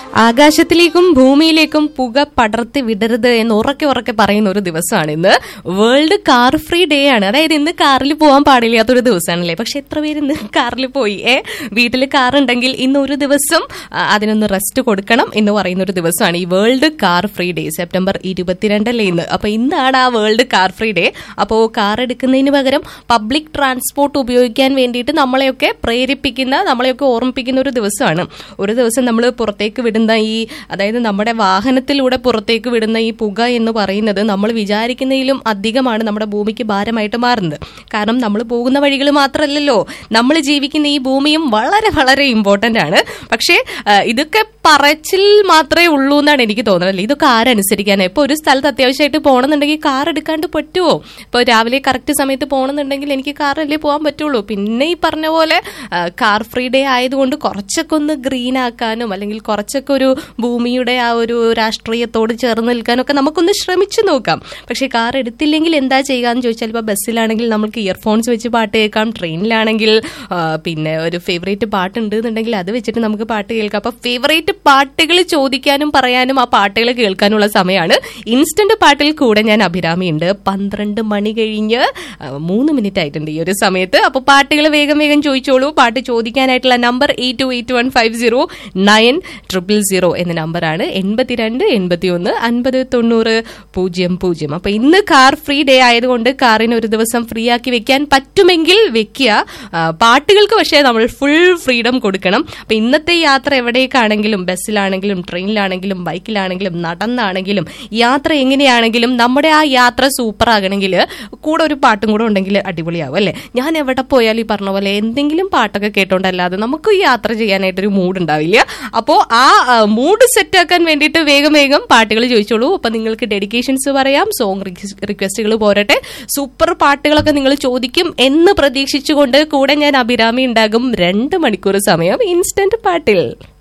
ആകാശത്തിലേക്കും ഭൂമിയിലേക്കും പുക പടർത്തി വിടരുത് എന്ന് ഉറക്കെ ഉറക്കെ പറയുന്ന ഒരു ദിവസമാണ് ഇന്ന് വേൾഡ് കാർ ഫ്രീ ഡേ ആണ് അതായത് ഇന്ന് കാറിൽ പോകാൻ പാടില്ലാത്തൊരു ദിവസമാണല്ലേ പക്ഷെ എത്ര പേര് ഇന്ന് കാറിൽ പോയി ഏ വീട്ടിൽ കാർ ഉണ്ടെങ്കിൽ ഇന്ന് ഒരു ദിവസം ആ, അതിനൊന്ന് റെസ്റ്റ് കൊടുക്കണം എന്ന് പറയുന്ന ഒരു ദിവസമാണ് ഈ world car free day September ഇരുപത്തിരണ്ടല്ലേ ഇന്ന് അപ്പൊ ഇന്നാണ് ആ വേൾഡ് കാർ ഫ്രീ ഡേ അപ്പോൾ കാർ എടുക്കുന്നതിന് പകരം പബ്ലിക് ട്രാൻസ്പോർട്ട് ഉപയോഗിക്കാൻ വേണ്ടിയിട്ട് നമ്മളെയൊക്കെ പ്രേരിപ്പിക്കുന്ന നമ്മളെയൊക്കെ ഓർമ്മിപ്പിക്കുന്ന ഒരു ദിവസമാണ് ഒരു ദിവസം നമ്മൾ പുറത്തേക്ക് വിടുന്ന ഈ അതായത് നമ്മുടെ വാഹനത്തിലൂടെ പുറത്തേക്ക് വിടുന്ന ഈ പുക എന്ന് പറയുന്നത് നമ്മൾ വിചാരിക്കുന്നതിലും അധികമാണ് നമ്മുടെ ഭൂമിക്ക് ഭാരമായിട്ട് മാറുന്നത് കാരണം നമ്മൾ പോകുന്ന വഴികൾ മാത്രമല്ലല്ലോ നമ്മൾ ജീവിക്കുന്ന ഈ ഭൂമിയും വളരെ വളരെ ഇമ്പോർട്ടന്റ് ആണ് പക്ഷേ ആ, ഇതൊക്കെ പറച്ചിൽ മാത്രമേ ഉള്ളൂ എന്നാണ് എനിക്ക് തോന്നുന്നത് അല്ലേ ഇതൊക്കെ ആരനുസരിക്കാനാണ് ഇപ്പോൾ ഒരു സ്ഥലത്ത് അത്യാവശ്യമായിട്ട് പോകണമെന്നുണ്ടെങ്കിൽ കാർ എടുക്കാണ്ട് പറ്റുമോ ഇപ്പോൾ രാവിലെ കറക്റ്റ് സമയത്ത് പോകണമെന്നുണ്ടെങ്കിൽ എനിക്ക് കാറല്ലേ പോകാൻ പറ്റുള്ളൂ പിന്നെ ഈ പറഞ്ഞ പോലെ ആ, കാർ ഫ്രീ ഡേ ആയതുകൊണ്ട് കുറച്ചൊക്കെ ഒന്ന് ഗ്രീൻ ആക്കാനും അല്ലെങ്കിൽ കുറച്ചൊക്കെ ഒരു ഭൂമിയുടെ ആ ഒരു രാഷ്ട്രീയത്തോട് ചേർന്ന് നിൽക്കാനും ഒക്കെ നമുക്കൊന്ന് ശ്രമിച്ചു നോക്കാം പക്ഷേ കാർ എടുത്തില്ലെങ്കിൽ എന്താ ചെയ്യുക എന്ന് ചോദിച്ചാൽ ഇപ്പോൾ ബസ്സിലാണെങ്കിൽ നമുക്ക് ഇയർഫോൺസ് വെച്ച് പാട്ട് കേൾക്കാം ട്രെയിനിലാണെങ്കിൽ ആ, പിന്നെ ഒരു ഫേവറേറ്റ് പാട്ട് ഉണ്ട് എന്നുണ്ടെങ്കിൽ അത് വെച്ചിട്ട് നമുക്ക് പാട്ട് കേൾക്കാം അപ്പൊ ഫേവറേറ്റ് പാട്ടുകൾ ചോദിക്കാനും പറയാനും ആ പാട്ടുകൾ കേൾക്കാനുള്ള സമയമാണ് ഇൻസ്റ്റന്റ് പാട്ടിൽ കൂടെ ഞാൻ അഭിരാമി ഉണ്ട് പന്ത്രണ്ട് മണി കഴിഞ്ഞ് ആ, മൂന്ന് മിനിറ്റ് ആയിട്ടുണ്ട് ഈ ഒരു സമയത്ത് അപ്പൊ പാട്ടുകൾ വേഗം വേഗം ചോദിച്ചോളൂ പാട്ട് ചോദിക്കാനായിട്ടുള്ള number eight two eight one five zero nine triple zero എന്ന നമ്പറാണ് എൺപത്തിരണ്ട് എൺപത്തി ഒന്ന് അൻപത് തൊണ്ണൂറ് പൂജ്യം പൂജ്യം അപ്പൊ ഇന്ന് കാർ ഫ്രീ ഡേ ആയതുകൊണ്ട് കാറിന് ഒരു ദിവസം ഫ്രീ ആക്കി വെക്കാൻ പറ്റുമെങ്കിൽ വെക്കുക ആ, പാട്ടുകൾക്ക് പക്ഷേ നമ്മൾ ഫുൾ ഫ്രീഡം കൊടുക്കണം അപ്പൊ ഇന്നത്തെ യാത്ര എവിടേക്കാണെങ്കിലും ബസ്സിലാണെങ്കിലും ട്രെയിനിലാണെങ്കിലും ബൈക്കിലാണെങ്കിലും നടന്നാണെങ്കിലും യാത്ര എങ്ങനെയാണെങ്കിലും നമ്മുടെ ആ യാത്ര സൂപ്പർ ആകണമെങ്കിൽ കൂടെ ഒരു പാട്ടും കൂടെ ഉണ്ടെങ്കിൽ അടിപൊളിയാവും അല്ലേ ഞാൻ എവിടെ പോയാലും ഈ പറഞ്ഞ പോലെ എന്തെങ്കിലും പാട്ടൊക്കെ കേട്ടോണ്ടല്ലാതെ നമുക്ക് ഈ യാത്ര ചെയ്യാനായിട്ടൊരു മൂഡ് ഉണ്ടാവില്ല അപ്പോൾ ആ മൂഡ് സെറ്റ് ആക്കാൻ വേണ്ടിയിട്ട് വേഗം വേഗം പാട്ടുകൾ ചോദിച്ചോളൂ അപ്പൊ നിങ്ങൾക്ക് ഡെഡിക്കേഷൻസ് പറയാം സോങ് റിക്വസ്റ്റുകൾ പോരട്ടെ സൂപ്പർ പാട്ടുകളൊക്കെ നിങ്ങൾ ചോദിക്കും എന്ന് പ്രതീക്ഷിച്ചുകൊണ്ട് കൂടെ ഞാൻ അഭിരാമി ഉണ്ടാകും രണ്ട് മണിക്കൂർ സമയം ഇൻസ്റ്റന്റ് പാട്ടിൽ